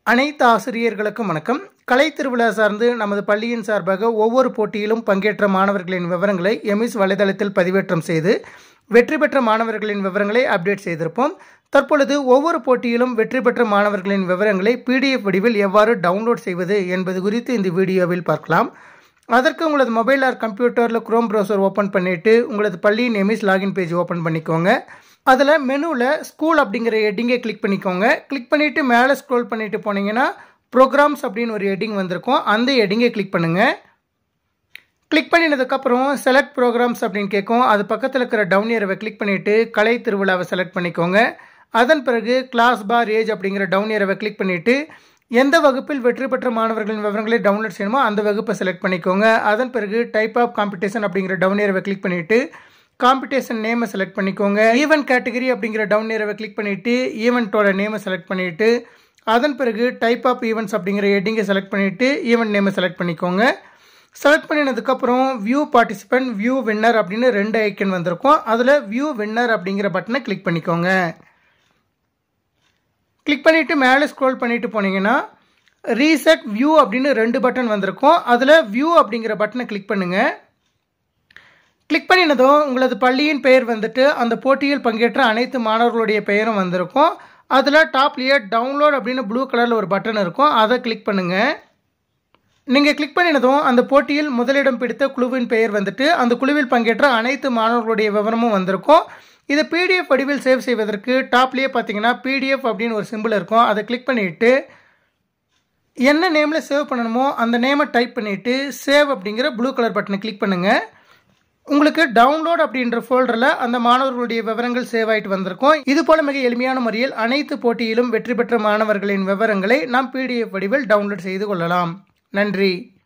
அனைத்து ஆசிரியர்களுக்கும் வணக்கம் கலை திருவிழா சார்ந்து நமது பள்ளியின் சார்பாக ஒவ்வொரு போட்டியிலும் பங்கேற்ற மாணவர்களின் விவரங்களை எமிஸ் வலைதளத்தில் பதிவேற்றம் செய்து வெற்றி பெற்ற மாணவர்களின் விவரங்களை அப்டேட் செய்திருப்போம் தற்பொழுது ஒவ்வொரு போட்டியிலும் வெற்றி பெற்ற மாணவர்களின் விவரங்களை பிடிஎஃப் வடிவில் எவ்வாறு டவுன்லோட் செய்வது என்பது குறித்து இந்த வீடியோவில் பார்க்கலாம் அதற்கு உங்களது மொபைல் ஆர் கம்ப்யூட்டரில் குரோம் ப்ரௌசர் ஓப்பன் பண்ணிவிட்டு உங்களது பள்ளியின் எமிஸ் லாகின் பேஜ் ஓப்பன் பண்ணிக்கோங்க அதில் மெனுவில் ஸ்கூல் அப்படிங்கிற ஹெட்டிங்கை கிளிக் பண்ணிக்கோங்க கிளிக் பண்ணிவிட்டு மேலே ஸ்க்ரோல் பண்ணிட்டு போனீங்கன்னா ப்ரோக்ராம்ஸ் அப்படின்னு ஒரு ஹெட்டிங் வந்திருக்கும் அந்த ஹெட்டிங்கை கிளிக் பண்ணுங்கள் கிளிக் பண்ணினதுக்கப்புறம் செலக்ட் ப்ரோக்ராம்ஸ் அப்படின்னு கேட்கும் அது பக்கத்தில் இருக்கிற டவுன் ஏரவை கிளிக் பண்ணிவிட்டு கலை திருவிழாவை செலக்ட் பண்ணிக்கோங்க அதன் பிறகு கிளாஸ் பார் ஏஜ் அப்படிங்கிற டவுன் ஏரவை கிளிக் பண்ணிவிட்டு எந்த வகுப்பில் வெற்றி பெற்ற மாணவர்களின் விவரங்களை டவுன்லோட் செய்யணுமோ அந்த வகுப்பை செலக்ட் பண்ணிக்கோங்க அதன் பிறகு டைப் ஆஃப் காம்படிஷன் அப்படிங்கிற டவுன் ஏரவை கிளிக் பண்ணிவிட்டு காம்படிஷன் நேமை செலக்ட் பண்ணிக்கோங்க ஈவெண்ட் கேட்டகரி அப்படிங்கிற டவுன் ஏரவை கிளிக் பண்ணிவிட்டு ஈவெண்ட்டோட நேமை செலக்ட் பண்ணிவிட்டு அதன் பிறகு டைப் ஆஃப் ஈவெண்ட்ஸ் அப்படிங்கிற ஹெட்டிங்கை செலக்ட் பண்ணிவிட்டு ஈவெண்ட் நேமை செலக்ட் பண்ணிக்கோங்க செலக்ட் பண்ணினதுக்கப்புறம் வியூ பார்ட்டிசிபென்ட் வியூ வின்னர் அப்படின்னு ரெண்டு ஐக்கன் வந்திருக்கும் அதில் வியூ வின்னர் அப்படிங்கிற பட்டனை கிளிக் பண்ணிக்கோங்க கிளிக் பண்ணிவிட்டு மேலே ஸ்க்ரோல் பண்ணிட்டு போனீங்கன்னா ரீசெட் வியூ அப்படின்னு ரெண்டு பட்டன் வந்திருக்கும் அதில் வியூ அப்படிங்கிற பட்டனை கிளிக் பண்ணுங்கள் கிளிக் பண்ணினதும் உங்களது பள்ளியின் பெயர் வந்துட்டு அந்த போட்டியில் பங்கேற்ற அனைத்து மாணவர்களுடைய பெயரும் வந்திருக்கும் அதில் டாப்லேயே டவுன்லோட் அப்படின்னு ப்ளூ கலரில் ஒரு பட்டன் இருக்கும் அதை கிளிக் பண்ணுங்கள் நீங்கள் கிளிக் பண்ணினதும் அந்த போட்டியில் முதலிடம் பிடித்த குழுவின் பெயர் வந்துட்டு அந்த குழுவில் பங்கேற்ற அனைத்து மாணவர்களுடைய விவரமும் வந்திருக்கும் இதை பிடிஎஃப் வடிவில் சேவ் செய்வதற்கு டாப்லேயே பார்த்தீங்கன்னா பிடிஎஃப் அப்படின்னு ஒரு சிம்பிள் இருக்கும் அதை கிளிக் பண்ணிவிட்டு என்ன நேமில் சேவ் பண்ணணுமோ அந்த நேமை டைப் பண்ணிவிட்டு சேவ் அப்படிங்கிற ப்ளூ கலர் பட்டனை கிளிக் பண்ணுங்கள் உங்களுக்கு டவுன்லோட் அப்படின்ற ஃபோல்டரில் அந்த மாணவர்களுடைய விவரங்கள் சேவ் ஆகிட்டு வந்திருக்கும் இது போல மிக எளிமையான முறையில் அனைத்து போட்டியிலும் வெற்றி பெற்ற மாணவர்களின் விவரங்களை நாம் பிடிஎஃப் வடிவில் டவுன்லோட் செய்து கொள்ளலாம் நன்றி